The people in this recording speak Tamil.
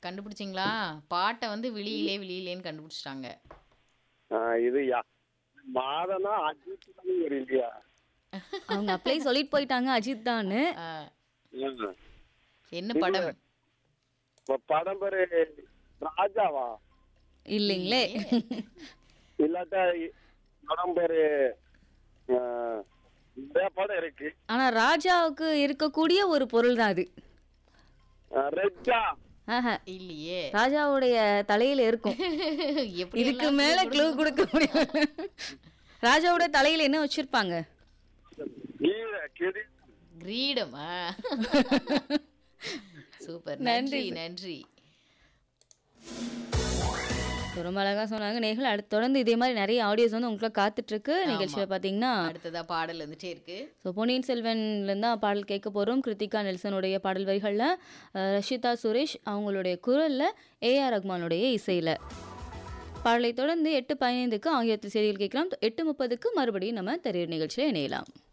கண்டுபிடிச்சிங்களா பாட்டை வந்து விழியிலே விழியிலேன்னு கண்டுபிடிச்சிட்டாங்க ஆ, இது யா மாதனா அஜித் வரும் இல்லையா அவங்க அப்படியே சொல்லிட்டு போயிட்டாங்க அஜித் தான் ஆ, ம். என்ன படம் இப்ப படம் பேரு ராஜாவா இல்லைங்களே இல்லாட்டா இ- படம் பேரு ஆ, நிறைய படம் இருக்கு ஆனா ராஜாவுக்கு இருக்கக்கூடிய ஒரு பொருள் தான் அது ஆ, ரெட்டா ஆஹா இல்லையே ராஜாவுடைய தலையில இருக்கும் எப்படி இதுக்கு எல்லாம் மேல clue க்ளூ கொடுக்க முடியும் ராஜாவோட தலையில என்ன வச்சிருப்பாங்க கீழ கிரி கிரீடம் ஆ. சூப்பர் நன்றி நன்றி நன்றி ரொம்ப அழகா சொன்னாங்க நேர்கள் அடுத்து தொடர்ந்து இதே மாதிரி நிறைய ஆடியோஸ் வந்து உங்களுக்கு காத்துட்டு இருக்கு நிகழ்ச்சியில பாத்தீங்கன்னா அடுத்ததா பாடல் வந்துட்டே இருக்கு ஸோ பொன்னியின் செல்வன்லேருந்து தான் பாடல் கேட்க போகிறோம் கிருத்திகா நெல்சனுடைய பாடல் வரிகளில் ரஷிதா சுரேஷ் அவங்களுடைய குரலில் ஏஆர் ரஹ்மானுடைய இசையில் பாடலை தொடர்ந்து எட்டு பதினைந்துக்கு ஆங்கிலத்தில் செய்திகள் கேட்கலாம் எட்டு முப்பதுக்கு மறுபடியும் நம்ம தெரிய நிகழ்ச்சியில் இணையலாம்